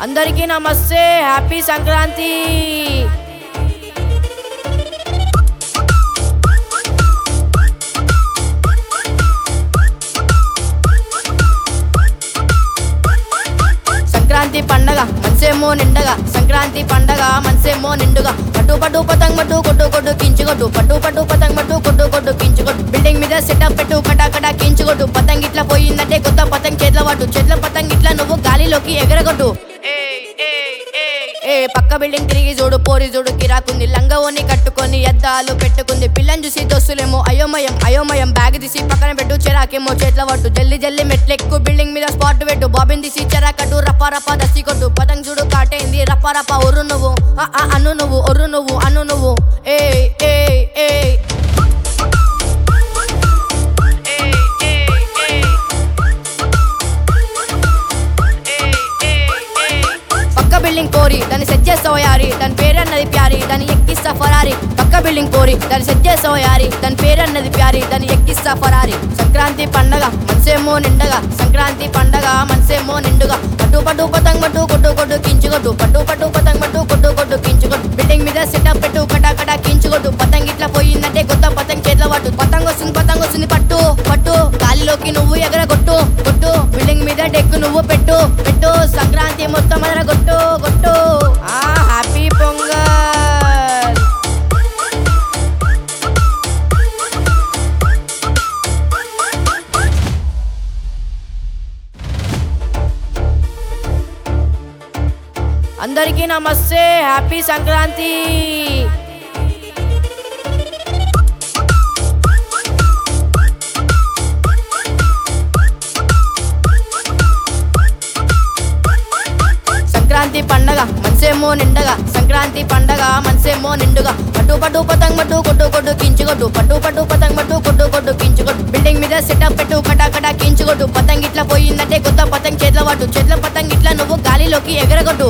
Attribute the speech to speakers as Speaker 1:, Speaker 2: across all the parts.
Speaker 1: అందరికీ నమస్తే హ్యాపీ సంక్రాంతి సంక్రాంతి పండగ మనసేమో నిండగా సంక్రాంతి పండగ మనసేమో నిండుగా పట్టు పట్టు పతంగ్ పట్టు కొట్టు కొట్టు కించుకొట్టు పట్టు పట్టు పతంగ్ పట్టు కొట్టు కొట్టు కించుకొట్టు బిల్డింగ్ మీద సెటప్ పెట్టు కటా కటా కించుకొట్టు పతంగ్ ఇట్లా పోయిందంటే కొత్త పతంగ్ చేతిలో పట్టు చేతిలో పతంగ్ ఇట్లా నువ్వు గాలిలోకి ఎగరగొట్టు ఏ పక్క బిల్డింగ్ తిరిగి చూడు పోరి చూడు కిరాకుంది లంగవోని కట్టుకొని ఎద్దాలు పెట్టుకుంది పిల్లని చూసి దోస్తులేమో అయోమయం అయోమయం బ్యాగ్ తీసి పక్కన పెట్టు చెరాకేమో చేతిలో పట్టు జల్లి జల్లి మెట్లెక్కు బిల్డింగ్ మీద స్పాట్ పెట్టు బాబిన్ తీసి చెరాకట్టు రప్ప రప్ప దసి కొట్టు పతంగ్ చూడు కాటైంది రప్ప రప్ప ఒర్రు నువ్వు ఆ, ఆ, అను నువ్వు ఒర్రు నువ్వు అను నువ్వు ఏ ఏ ఏ పక్క బిల్డింగ్ కోరి దాన్ని సెట్ చేస్తావు యారి దాని పేరు అన్నది ప్యారి దాన్ని ఎక్కిస్తా ఫరారి పక్క బిల్డింగ్ కోరి దాన్ని సెట్ చేస్తావు యారి దాని పేరు అన్నది ప్యారి దాన్ని ఎక్కిస్తా ఫరారి సంక్రాంతి పండగ మనసేమో నిండగా సంక్రాంతి పండగ మనసేమో నిండుగా పట్టు పట్టు పతంగ్ పట్టు కొట్టు కొట్టు కించుకొట్టు పట్టు పట్టు పతంగ్ పట్టు కొట్టు కొట్టు కించుకొట్టు బిల్డింగ్ మీద సెటప్ పెట్టు కటా కటా కించుకొట్టు పతంగ్ ఇట్లా పోయిందంటే కొత్త పతంగ్ చేతిలో పట్టు పతంగ్ వస్తుంది పతంగ్ వస్తుంది పట్టు పట్టు గాలిలోకి నువ్వు ఎగర కొట్టు కొట్టు బిల్డింగ్ మీద డెక్కు నువ్వు పెట్టు పెట్టు సంక్రాంతి మొత్తం అదర కొట్టు కొట్టు ఆ హ్యాపీ పొంగల్ అందరికీ నమస్తే హ్యాపీ సంక్రాంతి సంక్రాంతి పండగ మనసేమో నిండగా సంక్రాంతి పండగ మనసేమో నిండుగా పట్టు పట్టు పతంగ్ పట్టు కొట్టు కొట్టు కించుకొట్టు పట్టు పట్టు పతంగ్ పట్టు కొట్టు కొట్టు కించుకొట్టు బిల్డింగ్ మీద సెటప్ పెట్టు కటా కటా కించుకొట్టు పతంగ్ ఇట్లా పోయిందంటే కొత్త పతంగ్ చేతిలో పట్టు చేతిలో పతంగ్ ఇట్లా నువ్వు గాలిలోకి ఎగరగొట్టు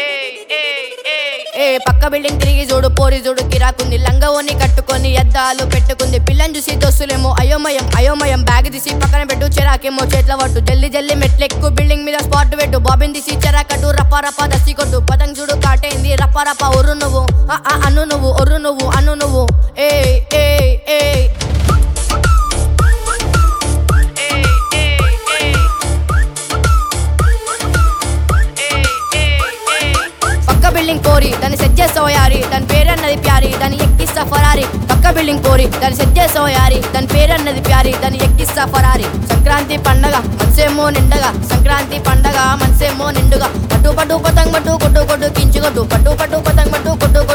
Speaker 1: ఏ పక్క బిల్డింగ్ తిరిగి చూడు పోరి చూడు కిరాకుంది లంగవోని కట్టుకొని ఎద్దాలు పెట్టుకుంది పిల్లని చూసి దోస్తులేమో అయోమయం అయోమయం బ్యాగ్ తీసి పక్కన పెట్టు చెరాకేమో చేతిలో పట్టు జల్లి జల్లి మెట్లెక్కు బిల్డింగ్ మీద స్పాట్ పెట్టు బాబిన్ తీసి చెరాకట్టు రప్ప రప్ప దసి కొట్టు పతంగ్ చూడు కాటైంది రప్ప రప్ప ఒర్రు నువ్వు ఆ, ఆ, అను నువ్వు ఒర్రు నువ్వు అను నువ్వు ఏ ఏ ఏ పక్క బిల్డింగ్ కోరి దాన్ని సెట్ చేస్తావు యారి దాని పేరు అన్నది ప్యారి దాన్ని ఎక్కిస్తా ఫరారి పక్క బిల్డింగ్ కోరి దాన్ని సెట్ చేస్తావు యారి దాని పేరు అన్నది ప్యారి దాన్ని ఎక్కిస్తా ఫరారి సంక్రాంతి పండగ మనసేమో నిండగా సంక్రాంతి పండగ మనసేమో నిండుగా పట్టు పట్టు పతంగ్ పట్టు కొట్టు కొట్టు కించుకొట్టు పట్టు పట్టు పతంగ్ పట్టు కొట్టు